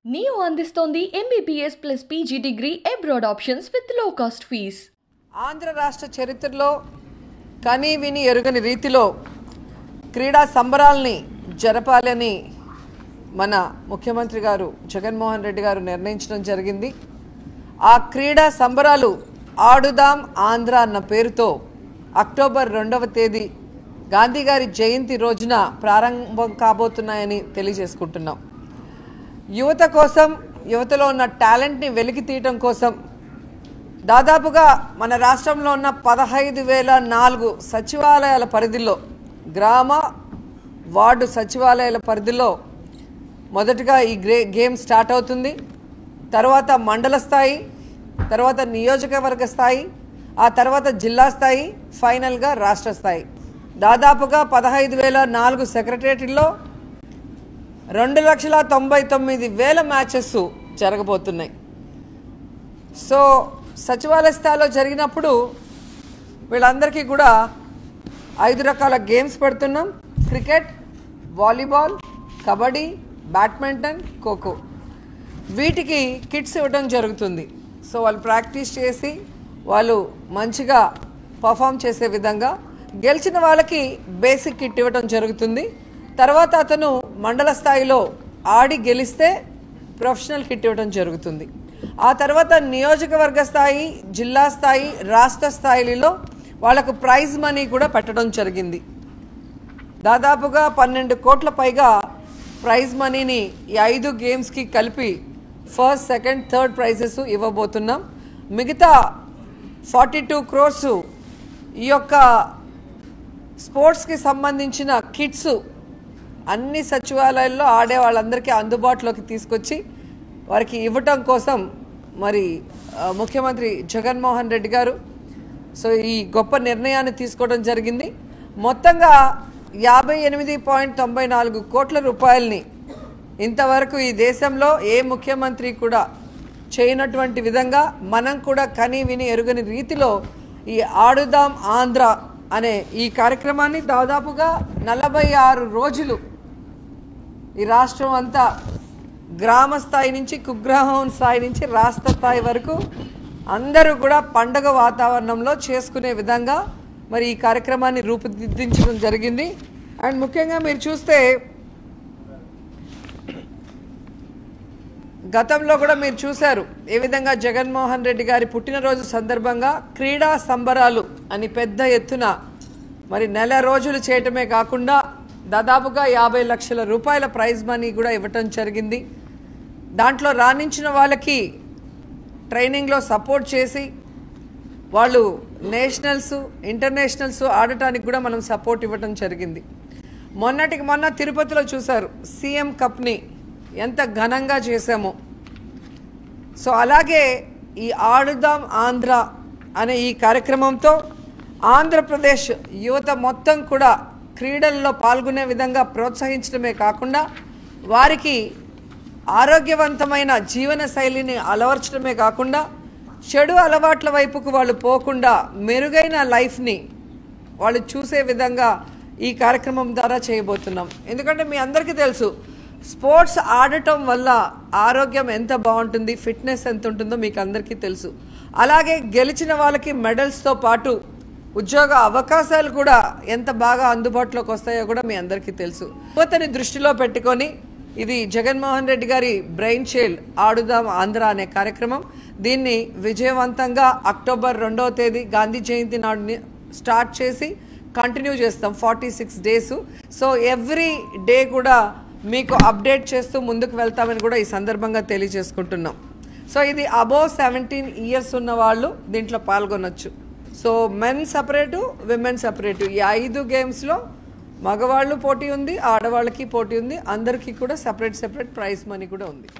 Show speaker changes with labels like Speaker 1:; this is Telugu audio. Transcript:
Speaker 1: నియో అందిస్తోంది MBBS plus PG degree abroad options with low cost fees
Speaker 2: Andhra రాష్ట్ర చరిత్రలో కనీ విని ఎరుగని రీతిలో క్రీడా సంబరాల్ని జరపాలని మన ముఖ్యమంత్రి గారు జగన్మోహన్ రెడ్డి గారు నిర్ణయించడం జరిగింది ఆ క్రీడా సంబరాలు ఆడుదాం ఆంధ్ర అన్న పేరుతో అక్టోబర్ రెండవ తేదీ గాంధీ గారి జయంతి రోజున ప్రారంభం కాబోతున్నాయని తెలియజేసుకుంటున్నాం యువత కోసం యువతలో ఉన్న టాలెంట్ని వెలికి తీయటం కోసం దాదాపుగా మన రాష్ట్రంలో ఉన్న పదహైదు వేల నాలుగు సచివాలయాల పరిధిలో గ్రామ వార్డు సచివాలయాల పరిధిలో మొదటగా ఈ గ్రే గేమ్ స్టార్ట్ అవుతుంది తర్వాత మండల స్థాయి తర్వాత నియోజకవర్గ స్థాయి ఆ తర్వాత జిల్లా స్థాయి ఫైనల్గా రాష్ట్ర స్థాయి దాదాపుగా పదహైదు వేల నాలుగు సెక్రటరియట్లో రెండు లక్షల తొంభై తొమ్మిది వేల మ్యాచెస్ జరగబోతున్నాయి సో సచివాలయ స్థాయిలో జరిగినప్పుడు వీళ్ళందరికీ కూడా ఐదు రకాల గేమ్స్ పెడుతున్నాం cricket volleyball kabaddi badminton kho kho వీటికి కిట్స్ ఇవ్వడం జరుగుతుంది సో వాళ్ళు ప్రాక్టీస్ చేసి వాళ్ళు మంచిగా పర్ఫామ్ చేసే విధంగా గెలిచిన వాళ్ళకి బేసిక్ కిట్ ఇవ్వడం జరుగుతుంది తర్వాత అతను మండల స్థాయిలో ఆడి గెలిస్తే ప్రొఫెషనల్ కిట్ ఇవ్వడం జరుగుతుంది ఆ తర్వాత నియోజకవర్గ స్థాయి జిల్లా స్థాయి రాష్ట్ర స్థాయిలో వాళ్ళకు ప్రైజ్ మనీ కూడా పెట్టడం జరిగింది దాదాపుగా పన్నెండు కోట్ల పైగా ప్రైజ్ మనీని ఈ ఐదు గేమ్స్కి కలిపి ఫస్ట్ సెకండ్ థర్డ్ ప్రైజెస్ ఇవ్వబోతున్నాం మిగతా ఫార్టీ టూ క్రోర్స్ ఈ యొక్క స్పోర్ట్స్కి సంబంధించిన కిట్స్ అన్ని సచివాలయాల్లో ఆడే వాళ్ళందరికీ అందుబాటులోకి తీసుకొచ్చి వారికి ఇవ్వటం కోసం మరి ఆ, ముఖ్యమంత్రి జగన్మోహన్ రెడ్డి గారు సో ఈ గొప్ప నిర్ణయాన్ని తీసుకోవడం జరిగింది మొత్తంగా యాభై ఎనిమిది పాయింట్ తొంభై నాలుగు కోట్ల రూపాయలని ఇంతవరకు ఈ దేశంలో ఏ ముఖ్యమంత్రి కూడా చేయనటువంటి విధంగా మనం కూడా కని విని ఎరుగని రీతిలో ఈ ఆడుదాం ఆంధ్ర అనే ఈ కార్యక్రమాన్ని దాదాపుగా నలభై ఆరు రోజులు ఈ రాష్ట్రం అంతా గ్రామ స్థాయి నుంచి కుగ్రామం స్థాయి నుంచి రాష్ట్ర స్థాయి వరకు అందరూ కూడా పండగ వాతావరణంలో చేసుకునే విధంగా మరి ఈ కార్యక్రమాన్ని రూపుదిద్దించడం జరిగింది అండ్ ముఖ్యంగా మీరు చూస్తే గతంలో కూడా మీరు చూశారు ఏ విధంగా జగన్మోహన్ రెడ్డి గారి పుట్టినరోజు సందర్భంగా క్రీడా సంబరాలు అని పెద్ద ఎత్తున మరి నెల రోజులు చేయటమే కాకుండా దాదాపుగా యాభై లక్షల రూపాయల ప్రైజ్ మనీ కూడా ఇవ్వటం జరిగింది దాంట్లో రాణించిన వాళ్ళకి ట్రైనింగ్లో సపోర్ట్ చేసి వాళ్ళు నేషనల్స్ ఇంటర్నేషనల్స్ ఆడటానికి కూడా మనం సపోర్ట్ ఇవ్వటం జరిగింది మొన్నటికి మొన్న తిరుపతిలో చూశారు సీఎం కప్ని ఎంత ఘనంగా చేశామో సో అలాగే ఈ ఆడుదాం ఆంధ్ర అనే ఈ కార్యక్రమంతో ఆంధ్రప్రదేశ్ యువత మొత్తం కూడా క్రీడల్లో పాల్గొనే విధంగా ప్రోత్సహించడమే కాకుండా వారికి ఆరోగ్యవంతమైన జీవన శైలిని అలవర్చడమే కాకుండా చెడు అలవాట్ల వైపుకు వాళ్ళు పోకుండా మెరుగైన లైఫ్ని వాళ్ళు చూసే విధంగా ఈ కార్యక్రమం ద్వారా చేయబోతున్నాం ఎందుకంటే మీ అందరికీ తెలుసు స్పోర్ట్స్ ఆడటం వల్ల ఆరోగ్యం ఎంత బాగుంటుంది ఫిట్నెస్ ఎంత ఉంటుందో మీకు అందరికీ తెలుసు అలాగే గెలిచిన వాళ్ళకి మెడల్స్తో పాటు ఉద్యోగ అవకాశాలు కూడా ఎంత బాగా అందుబాటులోకి వస్తాయో కూడా మీ అందరికీ తెలుసు యువతని దృష్టిలో పెట్టుకొని ఇది జగన్మోహన్ రెడ్డి గారి బ్రెయిన్ చైల్డ్ ఆడుదాం ఆంధ్ర అనే కార్యక్రమం దీన్ని విజయవంతంగా అక్టోబర్ రెండవ తేదీ గాంధీ జయంతి నాడు స్టార్ట్ చేసి కంటిన్యూ చేస్తాం forty six days so every day కూడా మీకు అప్డేట్ చేస్తూ ముందుకు వెళ్తామని కూడా ఈ సందర్భంగా తెలియజేసుకుంటున్నాం సో ఇది అబోవ్ సెవెంటీన్ ఇయర్స్ ఉన్న వాళ్ళు దీంట్లో పాల్గొనొచ్చు so men separate women separate ఈ ఐదు గేమ్స్లో మగవాళ్ళు పోటీ ఉంది ఆడవాళ్ళకి పోటీ ఉంది అందరికీ కూడా సపరేట్ సపరేట్ ప్రైజ్ మనీ కూడా ఉంది